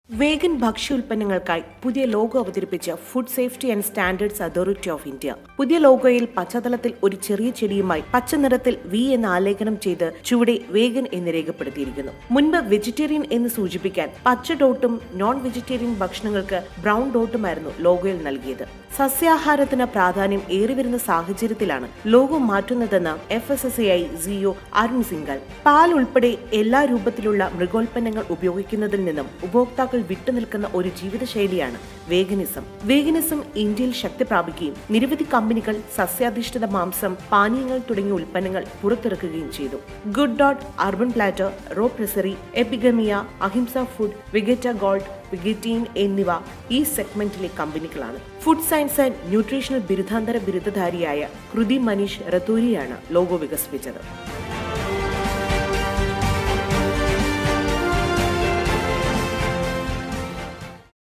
vegan ഭക്ഷ്യോൽപ്പന്നങ്ങൾക്കായി പുതിയ logo അവതരിപ്പിച്ച food safety and standards authority of India പുതിയ ലോഗോയിൽ പശ്ചാത്തലത്തിൽ ഒരു ചെറിയ ചെടിയുമായി പച്ച നിറത്തിൽ വി എന്ന് ആലേഖനം ചെയ്ത് ചുവടെ വേഗൻ എന്ന് രേഖപ്പെടുത്തിയിരിക്കുന്നു മുൻപ് വെജിറ്റേറിയൻ എന്ന് സൂചിപ്പിക്കാൻ പച്ച ഡോട്ടും നോൺ വെജിറ്റേറിയൻ ഭക്ഷണങ്ങൾക്ക് ബ്രൗൺ ഡോട്ടുമായിരുന്നു ലോഗോയിൽ നൽകിയത് സസ്യാഹാരത്തിന് പ്രാധാന്യം ഏറിവരുന്ന സാഹചര്യത്തിലാണ് ലോഗോ മാറ്റുന്നതെന്ന് F S S I CEO Arun Singhal പാൽ ഉൾപ്പെടെ എല്ലാ രൂപത്തിലുള്ള മൃഗോൽപ്പന്നങ്ങൾ ഉപയോഗിക്കുന്നതിൽ നിന്നും ഉപഭോക്താക്കൾ വിട്ടുനിൽക്കുന്ന ഒരു ജീവിതശൈലിയാണ് വേഗനിസം വേഗനിസം ഇന്ത്യയിൽ ശക്തി പ്രാപിക്കുകയും നിരവധി കമ്പനികൾ സസ്യാധിഷ്ഠിത മാംസം പാനീയങ്ങൾ തുടങ്ങിയ ഉൽപ്പന്നങ്ങൾ പുറത്തിറക്കുകയും ചെയ്തു good dot urban platter raw pressery Epigamia Ahimsa food വിഗറ്റ ഗോൾഡ് വിഗറ്റീൻ എന്നിവ ഈ സെഗ്മെന്റിലെ കമ്പനികളാണ് ഫുഡ് സയൻസ് ആൻഡ് ന്യൂട്രീഷണൽ ബിരുദാന്തര ബിരുദധാരിയായ കൃതി മനീഷ് റത്തൂരിയാണ് ലോഗോ വികസിപ്പിച്ചത്